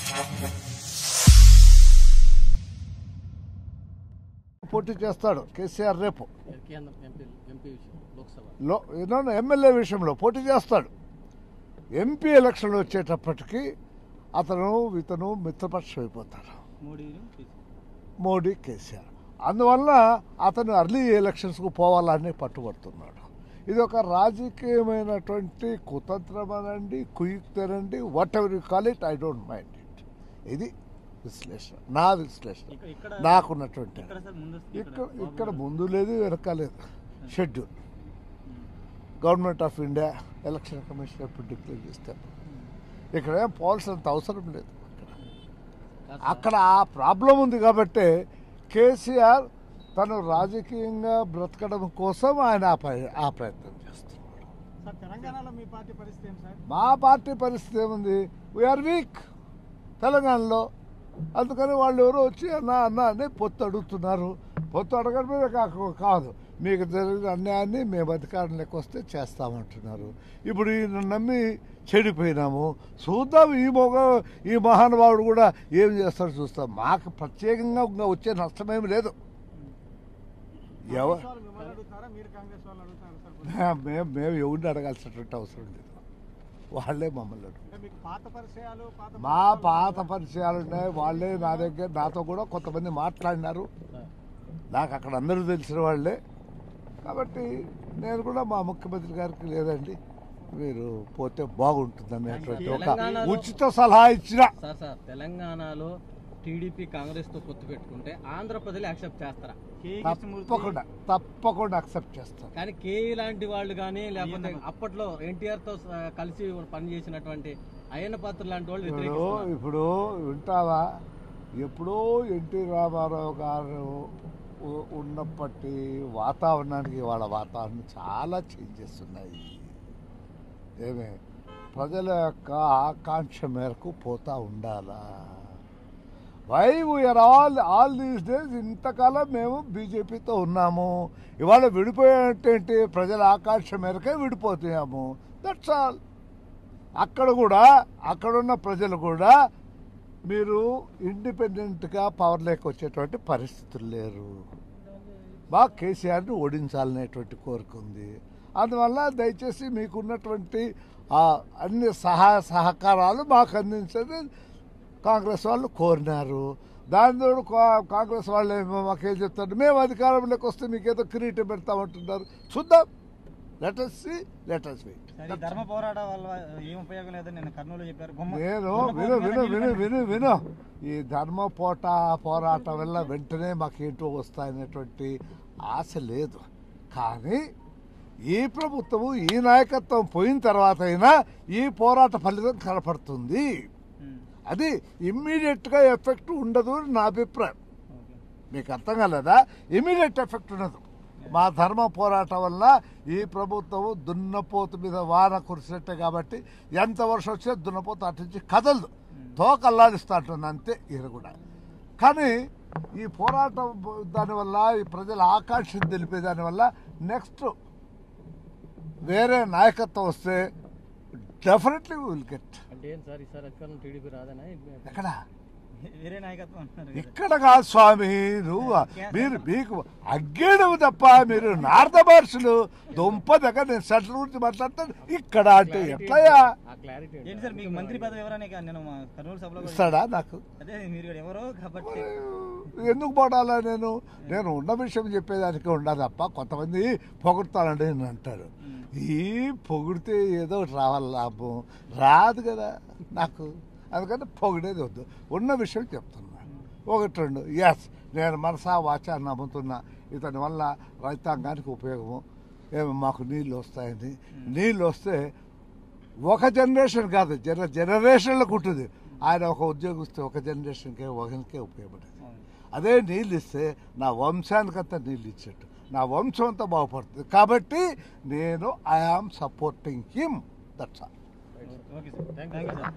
పోటీ చేస్తాడు కేసీఆర్ రేపు కేంద్రం ఎంపీ ఎంపీ విషయం లోక్సభ లో ఏదో ఎమ్మెల్యే విషయంలో పోటీ చేస్తాడు ఎంపీ ఎలక్షన్లు వచ్చేటప్పటికి అతను ఇతను మిత్రపక్షం అయిపోతాడు మోడీని మోడీ కేసీఆర్ అందువల్ల అతను అర్లీ ఎలక్షన్స్కు పోవాలని పట్టుబడుతున్నాడు ఇది ఒక రాజకీయమైనటువంటి కుతంత్రం అనండి కుయుక్తనండి whatever you call it I don't mind it ఇది విశ్లేషణ నా విశ్లేషణ ఇక్కడ- ఇక్కడ నాకున్నటువంటి ఇక్కడ సార్ ముందు ఇక్కడ ఇక్కడ ముందు లేదు వెనక లేదు schedule government of India election commission ఎప్పుడు డిక్లేర్ చేస్తారు ఇక్కడ ఏం పోవాల్సినంత అవసరం లేదు అక్కడ అక్కడ ఆ ప్రాబ్లం ఉంది కాబట్టి కేసీఆర్ తను రాజకీయంగా బ్రతకడం కోసం ఆయన ఆ ప- ఆ ప్రయత్నం చేస్తున్నాడు సార్ తెలంగాణలో మీ పార్టీ పరిస్థితి ఏం సార్ మా పార్టీ పరిస్థితి ఏముంది వీఆర్ వీక్ తెలంగాణలో అందుకని వాళ్ళు ఎవరో వచ్చి అన్న అన్న అని పొత్తు అడుగుతున్నారు పొత్తు అడగడం మీద కాకు- కాదు మీకు జరిగిన అన్యాయాన్ని మేము అధికారంలోకి వస్తే చేస్తామంటున్నారు ఇప్పుడు ఈయన నమ్మి చెడిపోయినాము చూద్దాం ఈ మొగ ఈ మహానుభావుడు కూడా ఏం చేస్తాడో చూస్తాం మాకు ప్రత్యేకంగా ఇంకా వచ్చే నష్టమేమి లేదు ఎవరు కాంగ్రెస్ వాళ్ళు మిమ్మల్ని అడుగుతారా మీరు కాంగ్రెస్ వాళ్ళు అడుగుతారు సార్ మేము మేము ఎవరిని అడగాల్సినటువంటి అవసరం లేదు వాళ్ళే మమ్మల్ని అడుగుతారు అంటే మీకు పాత పరిచయాలు పాత మా పాత పరిచయాలు ఉన్నాయి వాళ్ళే నా దగ్గర నాతో కూడా కొంతమంది మాట్లాడినారు నాకు అక్కడ అందరూ తెలిసిన వాళ్ళే కాబట్టి నేను కూడా మా ముఖ్యమంత్రి గారికి లేదండి మీరు పోతే బాగుంటుంది అనేటువంటి ఒక తెలంగాణలో- ఉచిత సలహా ఇచ్చిన సార్ సార్ తెలంగాణలో టీడీపీ కాంగ్రెస్ తో పొత్తు పెట్టుకుంటే ఆంధ్ర ప్రజలు యాక్సెప్ట్ చేస్తారా తప్పకుండా తప్పకుండా అక్సెప్ట్ చేస్తాను కానీ కే లాంటి వాళ్ళు కానీ లేకపోతే అప్పట్లో ఎన్టీఆర్ తో స- కలిసి పనిచేసినటువంటి అయ్యన్న పాత్ర లాంటి వాళ్ళు ఇప్పుడు వ్యతిరేకిస్తున్నారు ఇప్పుడు వింటావా ఎప్పుడో ఎన్టీ రామారావు గారు ఉ- ఉన్నప్పటి వాతావరణానికి వాళ్ళ వాతావరణం చాలా చేంజెస్ ఉన్నాయి ఏమే ప్రజల యొక్క ఆకాంక్ష మేరకు పోతా ఉండాలా why we are all all these days ఇంతకాలం మేము బీజేపీతో ఉన్నాము ఇవాళ విడిపోయేటంటే ప్రజల ఆకాంక్ష మేరకే విడిపోతున్నాము దట్స్ ఆల్ అక్కడ కూడా అక్కడున్న ప్రజలు కూడా మీరు ఇండిపెండెంట్గా పవర్ లేక వచ్చేటువంటి పరిస్థితులు లేరు బాగా కేసీఆర్ని ఓడించాలనేటువంటి కోరిక ఉంది అందువల్ల దయచేసి మీకున్నటువంటి ఆ అన్ని సహాయ సహకారాలు మాకు అందించని కాంగ్రెస్ వాళ్ళు కోరినారు దాని తోడు కా- కాంగ్రెస్ వాళ్ళు ఏమో మాకేం చెప్తారు మేము అధికారంలోకి వస్తే మీకేదో కిరీటం పెడతామంటున్నారు చూద్దాం let us see let us wait sir ఈ ధర్మ పోరాటం వల్ల ఏం ఉపయోగం లేదని నేను కర్నూలు చెప్పారు బొమ్మ నేను విను విను విను విను విను ఈ ధర్మ పోట పోరాటం వల్ల వెంటనే మాకేంటో వస్తాయనేటువంటి ఆశ లేదు కానీ ఈ ప్రభుత్వము ఈ నాయకత్వం పోయిన తర్వాత అయినా ఈ పోరాట ఫలితం కనపడుతుంది అది ఇమ్మీడియట్గా ఎఫెక్ట్ ఉండదు అని నా అభిప్రాయం మీకు అర్థం కాలేదా ఇమీడియట్ ఎఫెక్ట్ ఉండదు మా ధర్మ పోరాటం వల్ల ఈ ప్రభుత్వం దున్నపోతు మీద వాన కురిసినట్టే కాబట్టి ఎంత వర్షం వచ్చినా దున్నపోతు అటు నుంచి కదలదు తోకల్లాడిస్తా ఉంటుంది అంతే ఇది కూడా కానీ ఈ పోరాటం దానివల్ల ఈ ప్రజల ఆకాంక్షను తెలిపే దానివల్ల నెక్స్ట్ వేరే నాయకత్వం వస్తే డెఫినెట్లీ విల్ గెట్ అంటే ఏం సార్ ఈసారి అధికారం టీడీపీ రాదనా ఎక్కడ వేరే నాయకత్వం అంటున్నారు కదా. ఇక్కడ కాదు స్వామి నువ్వు మీరు మీకు అగ్గేయడం తప్ప మీరు నారద మహర్షులు దుంప దగ్గర నేను సెంటర్ గురించి మాట్లాడతాను ఇక్కడ అంటే ఎట్లయా ఆ క్లారిటీ ఏంటి సార్ మీకు మంత్రి పదవి ఎవరనే కాదు నేను మా కర్నూలు సభలో కూడా ఇస్తాడా నాకు అదే మీరు కూడా ఎవరో కాబట్టి ఎందుకు పడాలా నేను నేను ఉన్న విషయం చెప్పేదానికి ఉండాలి తప్ప కొంతమంది పొగుడతానండి అని అంటారు ఈ పొగిడితే ఏదో ఒకటి రావాలి లాభం రాదు కదా నాకు అందుకని పొగిడేది వద్దు ఉన్న విషయం చెప్తున్నాను ఒకటి రెండు ఎస్ నేను మనసా వాచా నమ్ముతున్నా ఇతని వల్ల రైతాంగానికి ఉపయోగము ఏమో మాకు నీళ్ళు వస్తాయని నీళ్ళు వస్తే ఒక జనరేషన్ కాదు జన జనరేషన్లకు ఉంటుంది ఆయన ఒక ఉద్యోగస్తే ఒక జనరేషన్కే ఒకరికే ఉపయోగపడేది అదే నీళ్ళు ఇస్తే నా వంశానికంతా నీళ్ళు ఇచ్చేట్టు నా వంశం అంతా బాగుపడుతుంది కాబట్టి నేను I am supporting him that's all okay sir thank you sir